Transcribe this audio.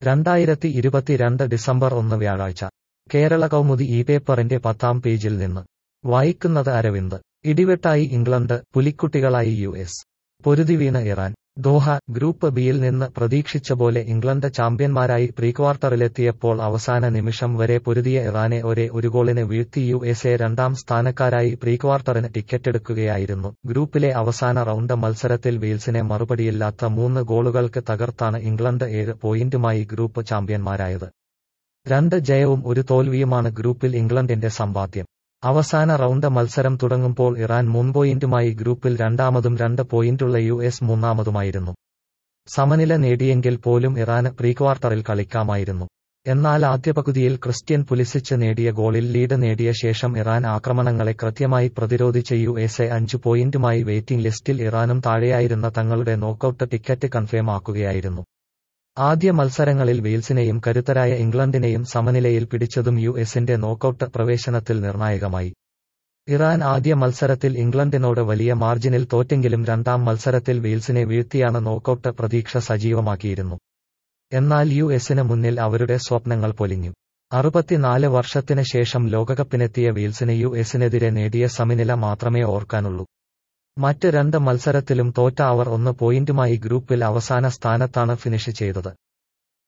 രണ്ടായിരത്തി ഇരുപത്തിരണ്ട് ഡിസംബർ ഒന്ന് വ്യാഴാഴ്ച കേരള കൗമുദി ഈ പേപ്പറിന്റെ പത്താം പേജിൽ നിന്ന് വായിക്കുന്നത് അരവിന്ദ് ഇടിവെട്ടായി ഇംഗ്ലണ്ട് പുലിക്കുട്ടികളായി യു എസ് പൊരുതിവീണ് ഇറാൻ ദോഹ ഗ്രൂപ്പ് ബിയിൽ നിന്ന് പ്രതീക്ഷിച്ച പോലെ ഇംഗ്ലണ്ട് ചാമ്പ്യന്മാരായി പ്രീക്വാർട്ടറിലെത്തിയപ്പോൾ അവസാന നിമിഷം വരെ പൊരുതിയ ഇറാനെ ഒരേ ഒരു ഗോളിന് വീഴ്ത്തി യു എസ് എ രണ്ടാം സ്ഥാനക്കാരായി പ്രീക്വാർട്ടറിന് ടിക്കറ്റെടുക്കുകയായിരുന്നു ഗ്രൂപ്പിലെ അവസാന റൗണ്ട് മത്സരത്തിൽ വെയിൽസിനെ മറുപടിയില്ലാത്ത മൂന്ന് ഗോളുകൾക്ക് തകർത്താണ് ഇംഗ്ലണ്ട് ഏഴ് പോയിന്റുമായി ഗ്രൂപ്പ് ചാമ്പ്യന്മാരായത് രണ്ട് ജയവും ഒരു തോൽവിയുമാണ് ഗ്രൂപ്പിൽ ഇംഗ്ലണ്ടിന്റെ സമ്പാദ്യം അവസാന റൗണ്ട് മത്സരം തുടങ്ങുമ്പോൾ ഇറാൻ മൂന്ന് പോയിന്റുമായി ഗ്രൂപ്പിൽ രണ്ടാമതും രണ്ട് പോയിന്റുള്ള യു എസ് മൂന്നാമതുമായിരുന്നു സമനില നേടിയെങ്കിൽ പോലും ഇറാന് പ്രീക്വാർട്ടറിൽ കളിക്കാമായിരുന്നു എന്നാൽ ആദ്യ പകുതിയിൽ ക്രിസ്ത്യൻ പുലിസിച്ച് നേടിയ ഗോളിൽ ലീഡ് നേടിയ ശേഷം ഇറാൻ ആക്രമണങ്ങളെ കൃത്യമായി പ്രതിരോധിച്ച യു എസ് എ അഞ്ച് പോയിന്റുമായി വെയിറ്റിംഗ് ലിസ്റ്റിൽ ഇറാനും താഴെയായിരുന്ന തങ്ങളുടെ നോക്കൌട്ട് ടിക്കറ്റ് കൺഫേം ആക്കുകയായിരുന്നു ആദ്യ മത്സരങ്ങളിൽ വെയിൽസിനെയും കരുത്തരായ ഇംഗ്ലണ്ടിനെയും സമനിലയിൽ പിടിച്ചതും യു എസിന്റെ നോക്കൌട്ട് പ്രവേശനത്തിൽ നിർണായകമായി ഇറാൻ ആദ്യ മത്സരത്തിൽ ഇംഗ്ലണ്ടിനോട് വലിയ മാർജിനിൽ തോറ്റെങ്കിലും രണ്ടാം മത്സരത്തിൽ വെയിൽസിനെ വീഴ്ത്തിയാണ് നോക്കൌട്ട് പ്രതീക്ഷ സജീവമാക്കിയിരുന്നു എന്നാൽ യു എസിന് മുന്നിൽ അവരുടെ സ്വപ്നങ്ങൾ പൊലിഞ്ഞു അറുപത്തിനാല് വർഷത്തിന് ശേഷം ലോകകപ്പിനെത്തിയ വെയിൽസിന് യു എസിനെതിരെ നേടിയ സമനില മാത്രമേ ഓർക്കാനുള്ളൂ മറ്റ് രണ്ട് മത്സരത്തിലും തോറ്റ അവർ ഒന്ന് പോയിന്റുമായി ഗ്രൂപ്പിൽ അവസാന സ്ഥാനത്താണ് ഫിനിഷ് ചെയ്തത്